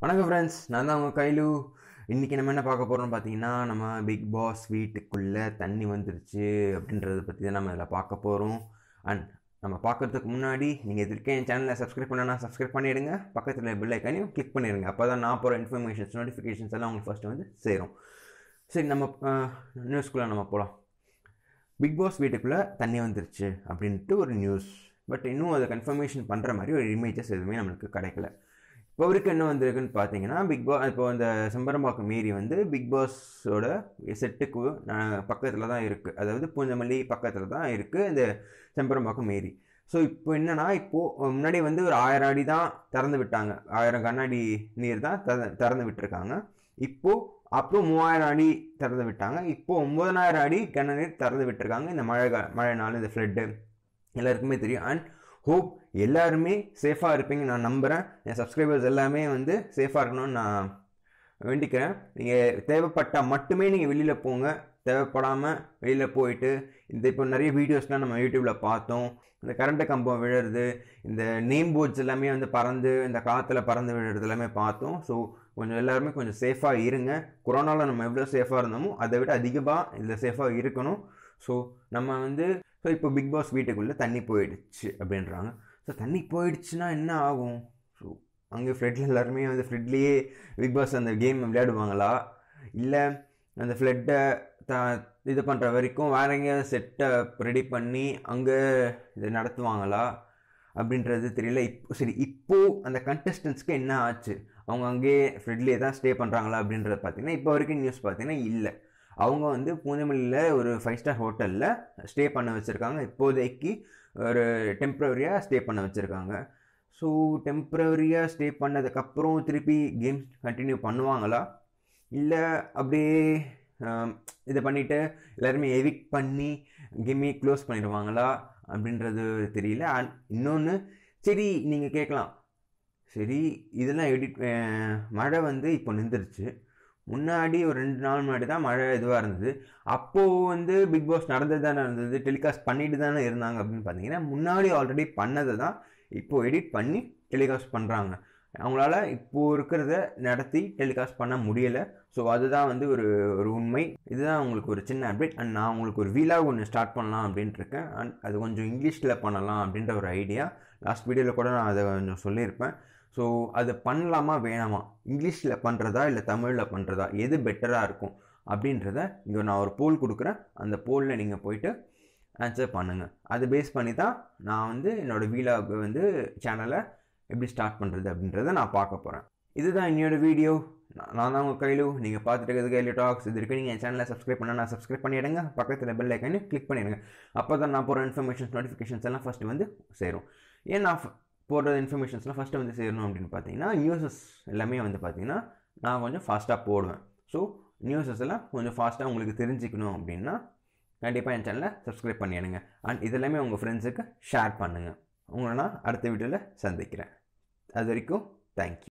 வணக்கம் ஃப்ரெண்ட்ஸ் நான் தான் உங்கள் கைலு இன்றைக்கி நம்ம என்ன பார்க்க போகிறோம்னு பார்த்தீங்கன்னா நம்ம பிக் பாஸ் வீட்டுக்குள்ளே தண்ணி வந்துருச்சு அப்படின்றத பற்றி தான் நம்ம இதில் பார்க்க போகிறோம் அண்ட் நம்ம பார்க்குறதுக்கு முன்னாடி நீங்கள் இது இருக்க என் சேனலை சப்ஸ்கிரைப் பண்ணனா சப்ஸ்கிரைப் பண்ணிவிடுங்க பக்கத்தில் பெல் ஐக்கானையும் கிளிக் பண்ணிடுங்க அப்போ தான் நான் போகிற இன்ஃபர்மேஷன்ஸ் நோட்டிஃபிகேஷன்ஸ் எல்லாம் உங்களுக்கு ஃபஸ்ட்டு வந்து சேரும் சரி நம்ம நியூஸ்குள்ளே நம்ம போகலாம் பிக் பாஸ் வீட்டுக்குள்ளே தண்ணி வந்துருச்சு அப்படின்ட்டு ஒரு நியூஸ் பட் இன்னும் அதை கன்ஃபர்மேஷன் பண்ணுற மாதிரி ஒரு இமேஜஸ் எதுவுமே நம்மளுக்கு கிடைக்கல இப்போ வரைக்கும் என்ன வந்திருக்குன்னு பார்த்தீங்கன்னா பிக் பாஸ் இப்போ இந்த செம்பரம்பாக்கம் மீறி வந்து பிக் பாஸோட செட்டுக்கு பக்கத்தில் தான் இருக்குது அதாவது பூஞ்சமல்லி பக்கத்தில் தான் இருக்குது இந்த செம்பரம்பாக்கம் மீறி ஸோ இப்போ என்னென்னா இப்போது முன்னாடி வந்து ஒரு ஆயிரம் அடி தான் திறந்து விட்டாங்க ஆயிரம் கண்ணாடி நீர் தான் திற திறந்து விட்டுருக்காங்க இப்போது அப்புறம் மூவாயிரம் அடி திறந்து விட்டாங்க இப்போ ஒம்பதனாயிரம் அடி கன நீர் திறந்து விட்டுருக்காங்க இந்த மழை மழைனால இந்த ஃப்ளட்டு எல்லாருக்குமே தெரியும் அண்ட் ஹோப் எல்லாருமே சேஃபாக இருப்பீங்க நான் நம்புகிறேன் என் சப்ஸ்கிரைபர்ஸ் எல்லாமே வந்து சேஃபாக இருக்கணும்னு நான் வேண்டிக்கிறேன் நீங்கள் தேவைப்பட்டால் மட்டுமே நீங்கள் வெளியில் போங்க தேவைப்படாமல் வெளியில் போயிட்டு இந்த இப்போ நிறைய வீடியோஸ்லாம் நம்ம யூடியூப்பில் பார்த்தோம் இந்த கரண்ட்டு கம்பம் விழுறது இந்த நேம் போர்ட்ஸ் எல்லாமே வந்து பறந்து இந்த காற்றுல பறந்து விழுறது எல்லாமே பார்த்தோம் ஸோ கொஞ்சம் எல்லாருமே கொஞ்சம் சேஃபாக இருங்க கொரோனாவில் நம்ம எவ்வளோ சேஃபாக இருந்தோமோ அதை விட அதிகமாக இதில் சேஃபாக இருக்கணும் ஸோ நம்ம வந்து ஸோ இப்போ பிக் பாஸ் வீட்டுக்குள்ளே தண்ணி போயிடுச்சு அப்படின்றாங்க ஸோ தண்ணி போயிடுச்சுன்னா என்ன ஆகும் ஸோ அங்கே ஃப்ளட்டில் எல்லாருமே வந்து ஃப்ளட்லேயே பிக் பாஸ் அந்த கேம் விளையாடுவாங்களா இல்லை அந்த ஃப்ளட்டை த இது பண்ணுற வரைக்கும் வேற எங்கேயாவது செட்டை ரெடி பண்ணி அங்கே இதை நடத்துவாங்களா அப்படின்றது தெரியல இப்போ சரி இப்போது அந்த கண்டஸ்டன்ஸ்க்கு என்ன ஆச்சு அவங்க அங்கேயே ஃப்ரெண்ட்லியே தான் ஸ்டே பண்ணுறாங்களா அப்படின்றத பார்த்தீங்கன்னா இப்போ வரைக்கும் நியூஸ் பார்த்தீங்கன்னா இல்லை அவங்க வந்து பூந்தமல்லியில் ஒரு ஃபைவ் ஸ்டார் ஹோட்டலில் ஸ்டே பண்ண வச்சுருக்காங்க இப்போதைக்கு ஒரு டெம்ப்ரவரியாக ஸ்டே பண்ண வச்சுருக்காங்க ஸோ டெம்ப்ரவரியாக ஸ்டே பண்ணதுக்கப்புறம் திருப்பி கேம்ஸ் கண்டினியூ பண்ணுவாங்களா இல்லை அப்படியே இதை பண்ணிவிட்டு எல்லாருமே எவிக் பண்ணி கேமே க்ளோஸ் பண்ணிடுவாங்களா அப்படின்றது தெரியல அண்ட் இன்னொன்று சரி நீங்கள் கேட்கலாம் சரி இதெல்லாம் எடிட் மழை வந்து இப்போ நின்றுருச்சு முன்னாடி ஒரு ரெண்டு நாள் முன்னாடி தான் மழை இதுவாக இருந்தது அப்போது வந்து பிக் பாஸ் நடந்தது தானே இருந்தது டெலிகாஸ்ட் பண்ணிட்டு தானே இருந்தாங்க அப்படின்னு பார்த்தீங்கன்னா முன்னாடி ஆல்ரெடி பண்ணதை தான் இப்போது எடிட் பண்ணி டெலிகாஸ்ட் பண்ணுறாங்க அவங்களால இப்போது இருக்கிறத நடத்தி டெலிகாஸ்ட் பண்ண முடியலை ஸோ அதுதான் வந்து ஒரு ஒரு உண்மை இதுதான் உங்களுக்கு ஒரு சின்ன அப்டேட் அண்ட் நான் உங்களுக்கு ஒரு வீலாக ஒன்று ஸ்டார்ட் பண்ணலாம் அப்படின்ட்டு இருக்கேன் அண்ட் அது கொஞ்சம் இங்கிலீஷில் பண்ணலாம் அப்படின்ற ஒரு ஐடியா லாஸ்ட் வீடியோவில் கூட நான் அதை கொஞ்சம் சொல்லியிருப்பேன் ஸோ அது பண்ணலாமா வேணாமா இங்கிலீஷில் பண்ணுறதா இல்லை தமிழில் பண்ணுறதா எது பெட்டராக இருக்கும் அப்படின்றத இங்கே நான் ஒரு போல் கொடுக்குறேன் அந்த போலில் நீங்கள் போயிட்டு ஆன்சர் பண்ணுங்கள் அதை பேஸ் பண்ணி தான் நான் வந்து என்னோடய வீலாக் வந்து சேனலை எப்படி ஸ்டார்ட் பண்ணுறது அப்படின்றத நான் பார்க்க போகிறேன் இதுதான் என்னோட வீடியோ நான் தான் உங்கள் கையிலு நீங்கள் பார்த்துட்டு இருக்கிறது கையில டாக்ஸ் இது இருக்கு நீங்கள் என் சேனலை சப்ஸ்கிரைப் பண்ணால் நான் சப்ஸ்கிரைப் பண்ணிவிடுங்க பக்கத்தில் பெல் ஐக்கானு கிளிக் பண்ணிடுங்க அப்போ தான் நான் போகிற இன்ஃபர்மேஷன்ஸ் நோட்டிஃபிகேஷன்ஸ் எல்லாம் ஃபஸ்ட்டு வந்து சேரும் ஏன் நான் போடுற இன்ஃபர்மேஷன்ஸ்லாம் ஃபஸ்ட்டு வந்து சேரணும் அப்படின்னு பார்த்தீங்கன்னா நியூஸஸ் எல்லாமே வந்து பார்த்தீங்கன்னா நான் கொஞ்சம் ஃபாஸ்ட்டாக போடுவேன் ஸோ நியூஸஸ் எல்லாம் கொஞ்சம் ஃபாஸ்ட்டாக உங்களுக்கு தெரிஞ்சுக்கணும் அப்படின்னா கண்டிப்பாக என் சேனலை சப்ஸ்கிரைப் பண்ணிடுங்க அண்ட் இதெல்லாமே உங்கள் ஃப்ரெண்ட்ஸுக்கு ஷேர் பண்ணுங்கள் உங்களை நான் அடுத்த வீடியோவில் சந்திக்கிறேன் அது வரைக்கும் தேங்க்யூ